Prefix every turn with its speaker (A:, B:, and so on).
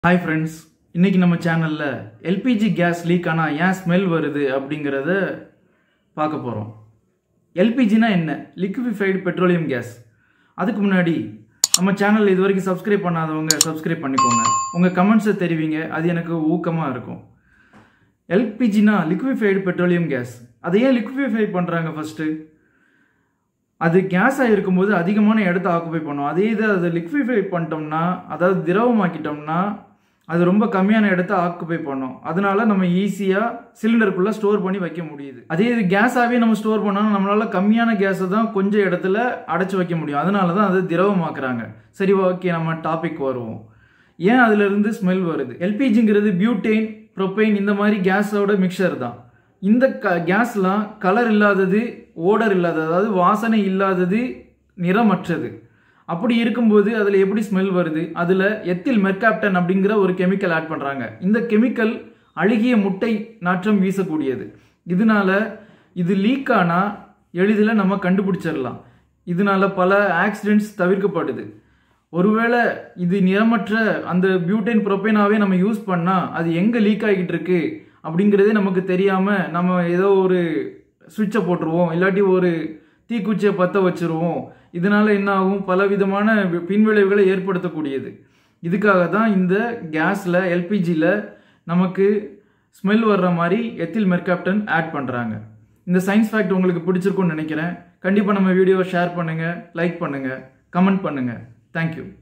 A: hi friends இன்னைக்கு நம்ம சேனலில் எல்பிஜி கேஸ் லீக் ஆனால் ஏன் ஸ்மெல் வருது அப்படிங்கிறத பார்க்க போகிறோம் எல்பிஜினா என்ன லிக்விஃபைடு பெட்ரோலியம் கேஸ் அதுக்கு முன்னாடி நம்ம சேனல் இது வரைக்கும் சப்ஸ்கிரைப் பண்ணாதவங்க சப்ஸ்கிரைப் பண்ணிக்கோங்க உங்கள் கமெண்ட்ஸை தெரிவிங்க அது எனக்கு ஊக்கமாக இருக்கும் எல்பிஜினா லிக்விஃபைடு பெட்ரோலியம் கேஸ் அதை ஏன் லிக்விஃபை பண்ணுறாங்க ஃபஸ்ட்டு அது கேஸாக இருக்கும்போது அதிகமான இடத்த ஆக்குபை பண்ணும் அதே இது அதை லிக்விஃபை பண்ணிட்டோம்னா அதாவது திரவமாக்கிட்டோம்னா அது ரொம்ப கம்மியான இடத்த ஆக்குபை பண்ணும் அதனால நம்ம ஈஸியாக சிலிண்டருக்குள்ளே ஸ்டோர் பண்ணி வைக்க முடியுது அதே இது கேஸாகவே நம்ம ஸ்டோர் பண்ணாலும் நம்மளால கம்மியான கேஸை தான் கொஞ்சம் இடத்துல அடைச்சி வைக்க முடியும் அதனால தான் அது திரவமாக்குறாங்க சரி ஓகே நம்ம டாபிக் வருவோம் ஏன் அதுல இருந்து ஸ்மெல் வருது எல்பிஜிங்கிறது பியூட்டேன் ப்ரொபைன் இந்த மாதிரி கேஸோட மிக்சர் தான் இந்த க கேஸ்லாம் கலர் இல்லாதது ஓடர் இல்லாதது அதாவது வாசனை இல்லாதது நிறமற்றது அப்படி இருக்கும்போது அதில் எப்படி ஸ்மெல் வருது அதில் எத்தில் மெர்காப்டன் அப்படிங்கிற ஒரு கெமிக்கல் ஆட் பண்ணுறாங்க இந்த கெமிக்கல் அழுகிய முட்டை நாற்றம் வீசக்கூடியது இதனால இது லீக் ஆனால் எளிதில் நம்ம கண்டுபிடிச்சிடலாம் இதனால பல ஆக்சிடென்ட்ஸ் தவிர்க்கப்படுது ஒருவேளை இது நிறமற்ற அந்த பியூட்டைன் ப்ரொபைனாவே நம்ம யூஸ் பண்ணால் அது எங்கே லீக் ஆகிட்டு இருக்கு அப்படிங்கிறதே நமக்கு தெரியாமல் நம்ம ஏதோ ஒரு சுவிட்சை போட்டுருவோம் இல்லாட்டி ஒரு தீக்குச்சியை பற்ற வச்சிருவோம் இதனால என்ன ஆகும் பலவிதமான வி- பின்விளைவுகளை ஏற்படுத்தக்கூடியது இதுக்காக தான் இந்த கேஸில் எல்பிஜியில் நமக்கு ஸ்மெல் வர்ற மாதிரி எத்தில் மெர்காப்டன் ஆட் பண்ணுறாங்க இந்த சயின்ஸ் ஃபேக்ட் உங்களுக்கு பிடிச்சிருக்கும்னு நினைக்கிறேன் கண்டிப்பாக நம்ம வீடியோவை ஷேர் பண்ணுங்கள் லைக் பண்ணுங்கள் கமெண்ட் பண்ணுங்கள் தேங்க்யூ